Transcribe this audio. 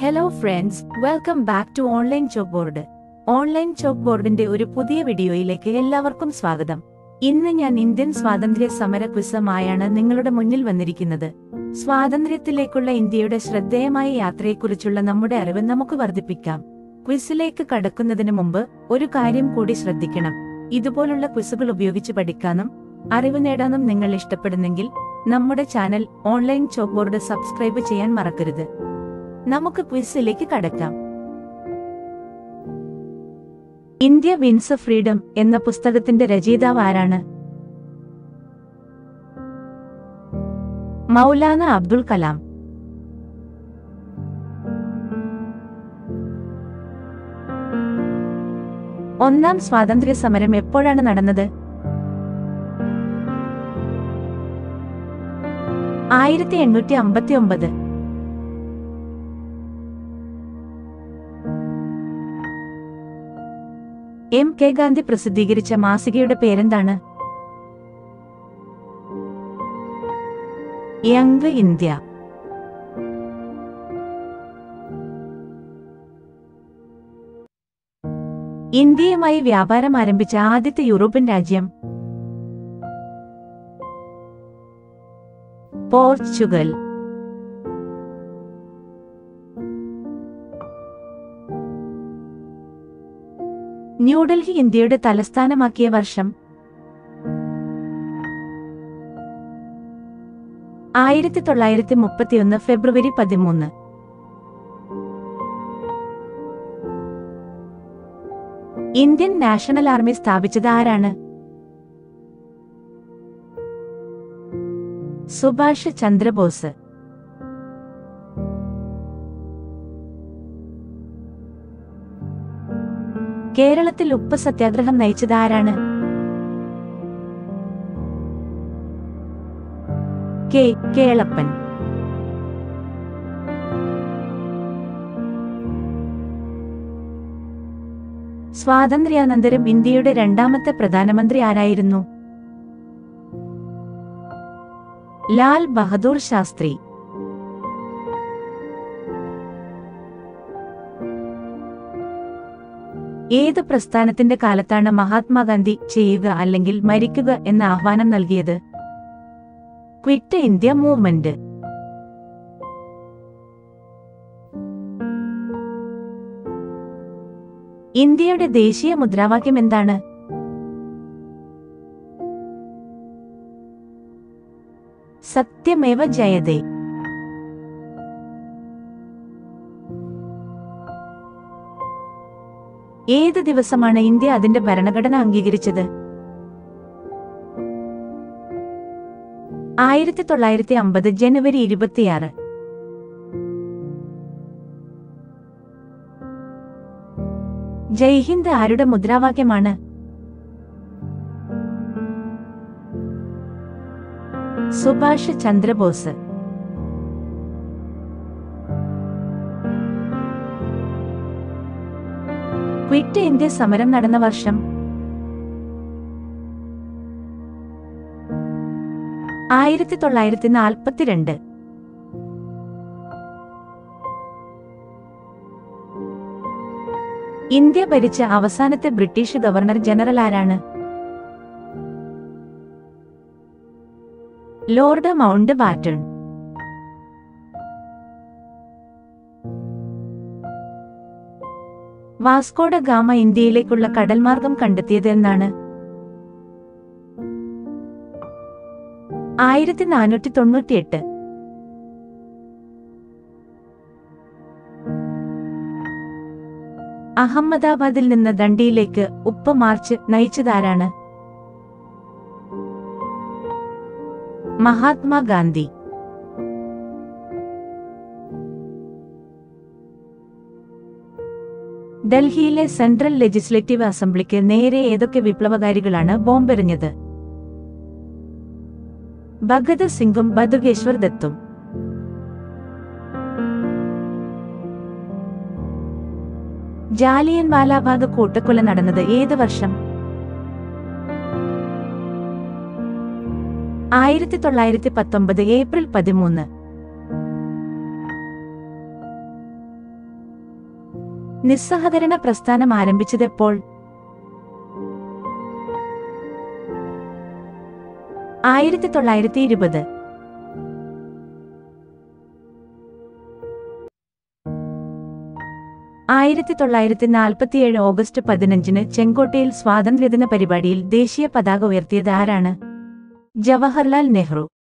hello friends welcome back to online chalk board online chalk ബോർഡിന്റെ ഒരു പുതിയ വീഡിയോയിലേക്ക് എല്ലാവർക്കും സ്വാഗതം ഇന്ന് ഞാൻ ഇന്ത്യൻ സ്വാതന്ത്ര്യ സമര ക്വിസമായാണ് നിങ്ങളുടെ മുന്നിൽ വന്നിരിക്കുന്നത് സ്വാതന്ത്ര്യത്തിലേക്കുള്ള ഇന്ത്യയുടെ ശ്രദ്ധേയമായ യാത്രയെക്കുറിച്ചുള്ള നമ്മുടെ അറിവ് നമുക്ക് വർദ്ധിപ്പിക്കാം ക്വിസിലേക്ക് കടക്കുന്നതിന് മുമ്പ് ഒരു കാര്യം കൂടി ശ്രദ്ധിക്കണം ഇതുപോലുള്ള ക്വിസുകൾ ഉപയോഗിച്ച് പഠിക്കാനും അറിവ് നേടാനും നിങ്ങൾ ഇഷ്ടപ്പെടുന്നെങ്കിൽ നമ്മുടെ channel online chalk board subscribe ചെയ്യാൻ മറക്കരുത് നമുക്ക് ക്വിസിലേക്ക് കടക്കാം ഇന്ത്യ വിൻസ് ഫ്രീഡം എന്ന പുസ്തകത്തിന്റെ രചയിതാവ് ആരാണ് മൗലാന അബ്ദുൽ കലാം ഒന്നാം സ്വാതന്ത്ര്യ സമരം എപ്പോഴാണ് നടന്നത് ആയിരത്തി എണ്ണൂറ്റി അമ്പത്തി ഒമ്പത് എം കെ ഗാന്ധി പ്രസിദ്ധീകരിച്ച മാസികയുടെ പേരെന്താണ് യങ് ഇന്ത്യ ഇന്ത്യയുമായി വ്യാപാരം ആരംഭിച്ച ആദ്യത്തെ യൂറോപ്യൻ രാജ്യം പോർച്ചുഗൽ ന്യൂഡൽഹി ഇന്ത്യയുടെ തലസ്ഥാനമാക്കിയ വർഷം ആയിരത്തി തൊള്ളായിരത്തി മുപ്പത്തിയൊന്ന് ഫെബ്രുവരി പതിമൂന്ന് ഇന്ത്യൻ നാഷണൽ ആർമി സ്ഥാപിച്ചത് ആരാണ് സുഭാഷ് ചന്ദ്രബോസ് കേരളത്തിൽ ഉപ്പ് സത്യാഗ്രഹം നയിച്ചത് ആരാണ് കെ കേളപ്പൻ സ്വാതന്ത്ര്യാനന്തരം ഇന്ത്യയുടെ രണ്ടാമത്തെ പ്രധാനമന്ത്രി ആരായിരുന്നു ലാൽ ബഹദൂർ ശാസ്ത്രി ഏത് പ്രസ്ഥാനത്തിന്റെ കാലത്താണ് മഹാത്മാഗാന്ധി ചെയ്യുക അല്ലെങ്കിൽ മരിക്കുക എന്ന ആഹ്വാനം നൽകിയത് ക്വിറ്റ് ഇന്ത്യ മൂവ്മെന്റ് ഇന്ത്യയുടെ ദേശീയ മുദ്രാവാക്യം എന്താണ് സത്യമേവ ജയതേ ഏത് ദിവസമാണ് ഇന്ത്യ അതിന്റെ ഭരണഘടന അംഗീകരിച്ചത് ആയിരത്തി തൊള്ളായിരത്തി അമ്പത് ജനുവരി ഇരുപത്തിയാറ് ജയ്ഹിന്ദ് ആരുടെ മുദ്രാവാക്യമാണ് സുഭാഷ് ചന്ദ്രബോസ് ക്വിറ്റ് ഇന്ത്യ സമരം നടന്ന വർഷം ആയിരത്തി തൊള്ളായിരത്തി നാൽപ്പത്തിരണ്ട് ഇന്ത്യ ഭരിച്ച അവസാനത്തെ ബ്രിട്ടീഷ് ഗവർണർ ജനറൽ ആരാണ് lord Mountbatten Vasco da Gama ഇന്ത്യയിലേക്കുള്ള കടൽമാർഗം കണ്ടെത്തിയത് എന്നാണ് ആയിരത്തി നാനൂറ്റി തൊണ്ണൂറ്റിയെട്ട് അഹമ്മദാബാദിൽ നിന്ന് ദണ്ഡിയിലേക്ക് ഉപ്പ് മാർച്ച് നയിച്ചതാരാണ് മഹാത്മാഗാന്ധി ഡൽഹിയിലെ സെൻട്രൽ ലെജിസ്ലേറ്റീവ് അസംബ്ലിക്ക് നേരെ ഏതൊക്കെ വിപ്ലവകാരികളാണ് ബോംബെറിഞ്ഞത് ഭഗത് സിംഗും ബതുകേശ്വർ ദത്തും ജാലിയൻ വാലാബാഗ് കൂട്ടക്കൊല നടന്നത് ഏത് വർഷം ആയിരത്തി തൊള്ളായിരത്തി പത്തൊമ്പത് ഏപ്രിൽ പതിമൂന്ന് നിസ്സഹകരണ പ്രസ്ഥാനം ആരംഭിച്ചതെപ്പോൾ ആയിരത്തി തൊള്ളായിരത്തി ഇരുപത് ആയിരത്തി തൊള്ളായിരത്തി നാൽപ്പത്തിയേഴ് ഓഗസ്റ്റ് പതിനഞ്ചിന് ചെങ്കോട്ടയിൽ സ്വാതന്ത്ര്യദിന പരിപാടിയിൽ ദേശീയ പതാക ഉയർത്തിയത് ആരാണ് ജവഹർലാൽ നെഹ്റു